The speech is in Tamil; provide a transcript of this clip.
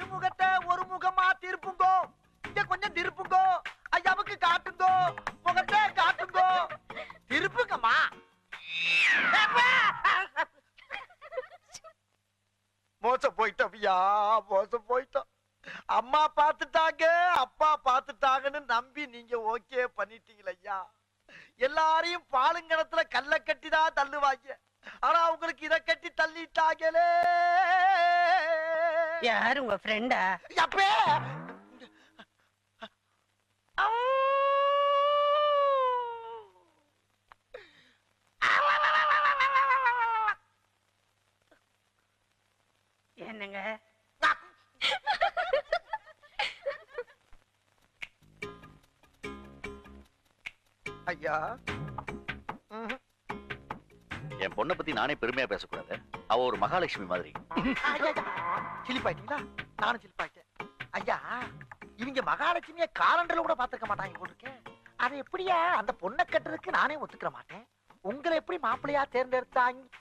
முகத்தை ஒரு முகமா திருப்புங்கோ இங்க கொஞ்சம் திருப்புங்கோ ஐயாவுக்கு காட்டுங்கோ முகத்தை காட்டுங்கோ திருப்புங்கம்மா மோசம் போயிட்டோம் ஐயா மோசம் போயிட்டோம் அம்மா பார்த்துட்டாங்க அப்பா பார்த்துட்டாங்கன்னு நம்பி நீங்க ஓகே பண்ணிட்டீங்களே ஐயா எல்லாரையும் பாலுங்கணத்துல கல்ல கட்டி தான் தள்ளுவாங்க ஆனா உங்களுக்கு இத கட்டி தள்ளிட்டாங்களே யாரு உங்க ஃப்ரெண்டா அப்பே என்னங்க ஐயா ம்ஹும். என் பொண்ணை பத்தி நானே பெருமையா பேசக்கூடாது அவ ஒரு மகாலட்சுமி மாதிரி ஐயா, ஐயா. சிலிப்பாயிட்டீங்களா நானும் சிலிப்பாயிட்டேன் ஐயா இவங்க மகாலட்சுமிய காலண்டர்ல கூட பாத்துக்க மாட்டாங்க போல இருக்கேன் அது எப்படியா அந்த பொண்ணை கட்டுறதுக்கு நானே ஒத்துக்கிற மாட்டேன் உங்களை எப்படி மாப்பிள்ளையா தேர்ந்தெடுத்தாங்க